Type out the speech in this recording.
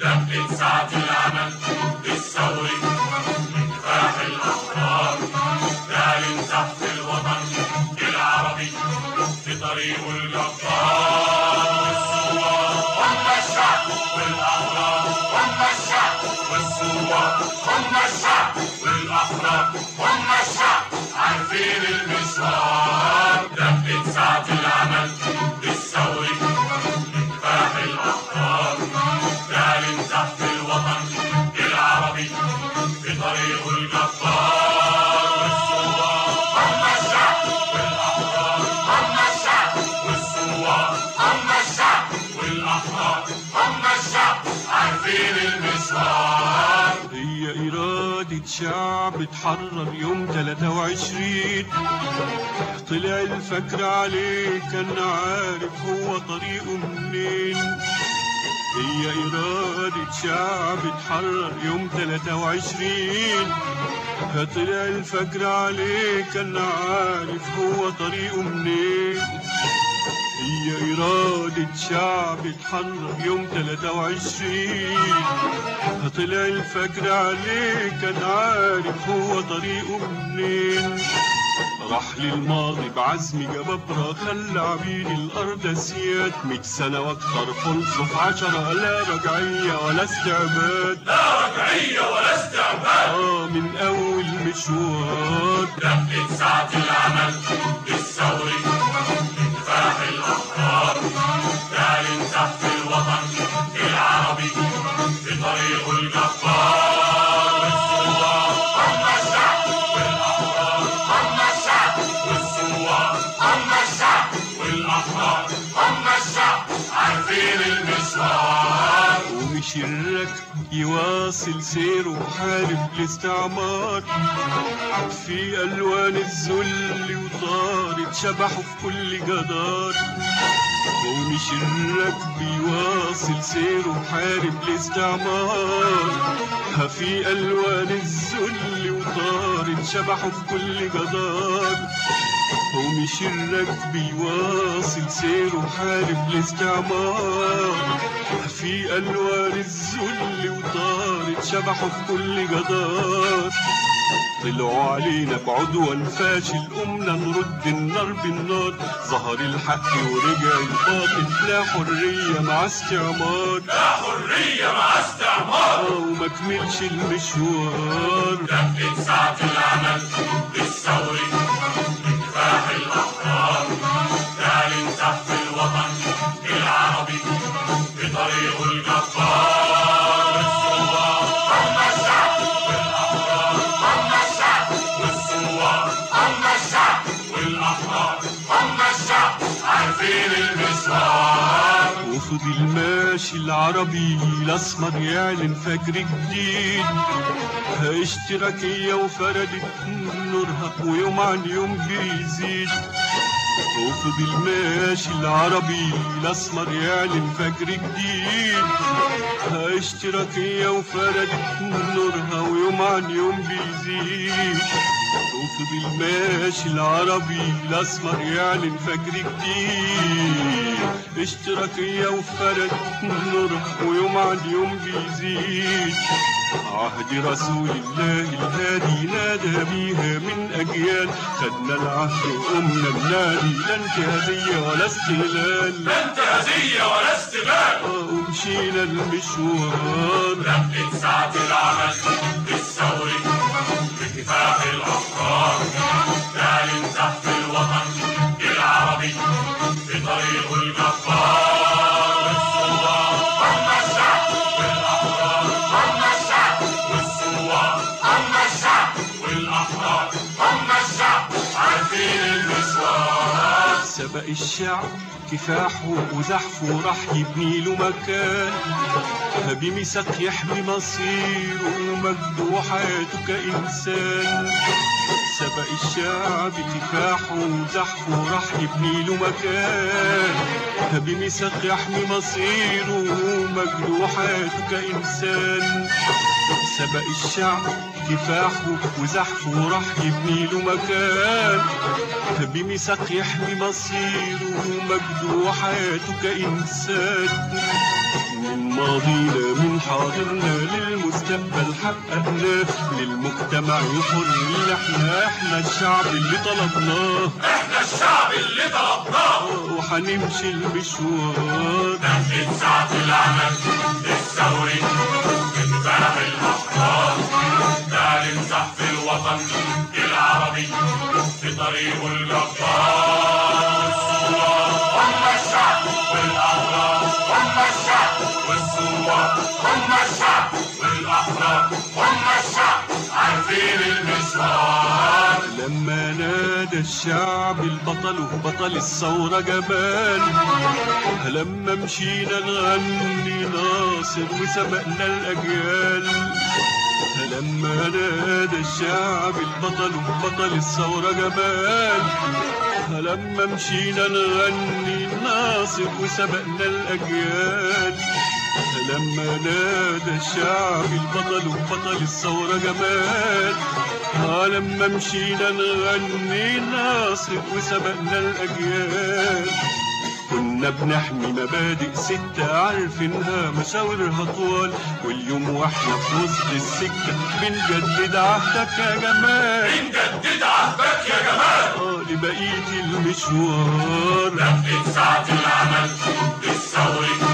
دقة ساعة العمل الثوري من كفاح الأحرار تعلن زحف الوطن العربي في طريقه الجبار والثوار هم الشعب والأحرار هم الشعب والثوار هم الشعب والأحرار هم الشعب عارفين المشوار دقة ساعة العمل الثوري من كفاح الأحرار تعلن زحف الوطن العربي في طريقه الجبار والثوار هم الشعب والأحرار هم الشعب والثوار هم الشعب والأحرار هم الشعب عارفين المشوار هي إرادة شعب اتحرر يوم 23 طلع الفجر عليه كان عارف هو طريقه منين هي إرادة شعب اتحرر يوم 23 طلع الفجر عليه كان عارف هو طريقه منين هي إرادة شعب اتحرر يوم 23 طلع الفجر عليه كان عارف هو طريقه منين راح للماضي بعزم جبابرة خلى عبيد الأرض أسياد مية سنة وأكتر خلصوا في عشرة لا رجعية ولا استعباد لا رجعية ولا استعباد آه من أول مشوار دقة ساعة العمل الثوري من كفاح الأحرار تعلن زحف الوطن العربي في طريقه الجبار والثوار هم الشعب والأحرار هم الشعب والثوار هم الشعب والأحرار هم الشعب عارفين المشوار ومش الركب يواصل سيره وحارب الاستعمار في ألوان الذل وطارت شبحه في كل جدار ومش الركب يواصل سيره وحارب الاستعمار في ألوان الذل وطارت شبحه في كل جدار ومش الركب يواصل سيره وحارب الاستعمار في ألوان الذل وطارت شبحه في كل جدار طلعوا علينا بعدوان فاشل قمنا نرد النار بالنار ظهر الحق ورجع الباطل لا حرية مع استعمار لا حرية مع استعمار آه وما كملش المشوار دقة ساعة العمل الثوري من كفاح الأحرار تعلن زحف الوطن العربي في طريقه الجبار والثوار هم الشعب والأحرار هم الشعب والثوار هم الشعب والأحرار هم الشعب عارفين المشوار وفضل ماشي العربي الاسمر يعلن فجر جديد اشتراكية وفردت نورها ويوم عن يوم بيزيد وفضل ماشي العربي الاسمر يعلن فجر جديد اشتراكية وفردت نورها ويوم عن يوم بيزيد وفضل ماشي العربي الاسمر يعلن فجر جديد اشتراكية وفرد نورها ويوم عن يوم بيزيد عهد رسول الله الهادي نادى بيها من أجيال خدنا العهد وقمنا بنادي لا انتهازية ولا استهلال لا انتهازية ولا استغلال آه، ومشينا المشوار دقة ساعة العمل الثوري بكفاح الأحرار تعلن زحف الوطن العربي في طريقه الجبار والثوار هم الشعب والأحرار هم الشعب والثوار هم الشعب والأحرار هم الشعب عارفين المشوار سبق الشعب كفاحه وزحفه راح يبني له مكان بميثاق يحمي مصيره ومجده وحياته كإنسان سبق سبق الشعب كفاحه وزحفه راح يبني له مكان بميثاق يحمي مصيره ومجده حياته كإنسان سبق الشعب كفاحه وزحفه راح يبني له مكان بميثاق يحمي مصيره ومجده وحياته كإنسان من ماضينا من حاضرنا للمستقبل حققناه للمجتمع الحر اللي احنا احنا الشعب اللي طلبناه احنا الشعب اللي طلبناه وحنمشي المشوار نفذ ساعة العمل الثوري بكفاح الأحرار نعلن زحف الوطن العربي في طريقه الجبار هم الشعب والأحرار هم الشعب والثوار هم الشعب والأحرار هم الشعب عارفين المشوار لما نادى الشعب البطل وبطل الثورة جبان لما مشينا نغني ناصر وسبقنا الأجيال لما نادى الشعب البطل وبطل الثورة جبان لما مشينا نغني ناصر وسبقنا الأجيال لما نادى الشعب البطل وبطل الثورة جمال آه لما مشينا نغني ناصر وسبقنا الأجيال كنا بنحمي مبادئ ستة عارفينها مشاورها طوال واليوم واحنا في وسط السكة بنجدد عهدك يا جمال نجدد عهدك يا جمال آه لبقية المشوار نفذ ساعة العمل الثوري